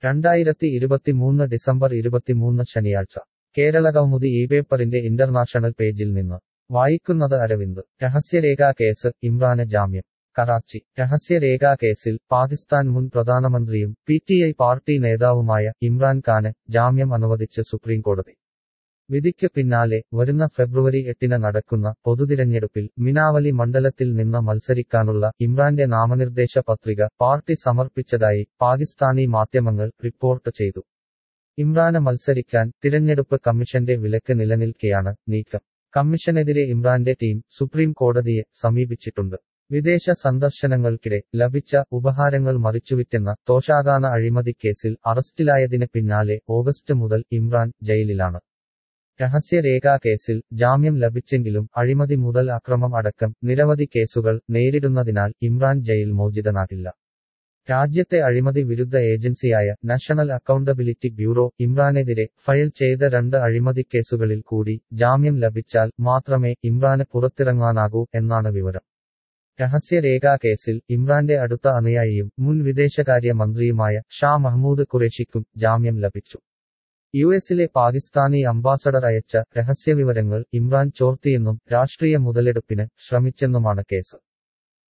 രണ്ടായിരത്തി ഇരുപത്തിമൂന്ന് ഡിസംബർ ഇരുപത്തിമൂന്ന് ശനിയാഴ്ച കേരള കൗമുദി ഈ പേപ്പറിന്റെ ഇന്റർനാഷണൽ പേജിൽ നിന്ന് വായിക്കുന്നത് അരവിന്ദ് രഹസ്യരേഖാ കേസ് ഇമ്രാന് ജാമ്യം കറാച്ചി രഹസ്യരേഖാ കേസിൽ പാകിസ്ഥാൻ മുൻ പ്രധാനമന്ത്രിയും പി ടി ഐ പാർട്ടി നേതാവുമായ ഇമ്രാൻ ഖാന് ജാമ്യം അനുവദിച്ച് സുപ്രീംകോടതി വിധിക്ക് പിന്നാലെ വരുന്ന ഫെബ്രുവരി എട്ടിന് നടക്കുന്ന പൊതുതിരഞ്ഞെടുപ്പിൽ മിനാവലി മണ്ഡലത്തിൽ നിന്ന് മത്സരിക്കാനുള്ള ഇമ്രാന്റെ നാമനിർദ്ദേശ പത്രിക പാർട്ടി സമർപ്പിച്ചതായി പാകിസ്ഥാനി മാധ്യമങ്ങൾ റിപ്പോർട്ട് ചെയ്തു ഇമ്രാന് മത്സരിക്കാൻ തിരഞ്ഞെടുപ്പ് കമ്മീഷന്റെ വിലക്ക് നിലനിൽക്കെയാണ് നീക്കം കമ്മീഷനെതിരെ ഇമ്രാന്റെ ടീം സുപ്രീം കോടതിയെ സമീപിച്ചിട്ടുണ്ട് വിദേശ സന്ദർശനങ്ങൾക്കിടെ ലഭിച്ച ഉപഹാരങ്ങൾ മറിച്ചുവിറ്റെന്ന തോഷാഗാന അഴിമതിക്കേസിൽ അറസ്റ്റിലായതിന് പിന്നാലെ ഓഗസ്റ്റ് മുതൽ ഇമ്രാൻ ജയിലിലാണ് രഹസ്യരേഖാ കേസിൽ ജാമ്യം ലഭിച്ചെങ്കിലും അഴിമതി മുതൽ അക്രമം അടക്കം നിരവധി കേസുകൾ നേരിടുന്നതിനാൽ ഇമ്രാൻ ജയിൽ മോചിതനാകില്ല രാജ്യത്തെ അഴിമതി വിരുദ്ധ ഏജൻസിയായ നാഷണൽ അക്കൗണ്ടബിലിറ്റി ബ്യൂറോ ഇമ്രാനെതിരെ ഫയൽ ചെയ്ത രണ്ട് അഴിമതി കേസുകളിൽ കൂടി ജാമ്യം ലഭിച്ചാൽ മാത്രമേ ഇമ്രാന് പുറത്തിറങ്ങാനാകൂ എന്നാണ് വിവരം രഹസ്യരേഖാ കേസിൽ ഇമ്രാന്റെ അടുത്ത അനുയായിയും മുൻ വിദേശകാര്യ മന്ത്രിയുമായ ഷാ മഹ്മൂദ് ഖുറേഷിക്കും ജാമ്യം ലഭിച്ചു യു എസിലെ പാകിസ്ഥാനി അംബാസഡർ അയച്ച രഹസ്യവിവരങ്ങൾ ഇമ്രാൻ ചോർത്തിയെന്നും രാഷ്ട്രീയ മുതലെടുപ്പിന് ശ്രമിച്ചെന്നുമാണ് കേസ്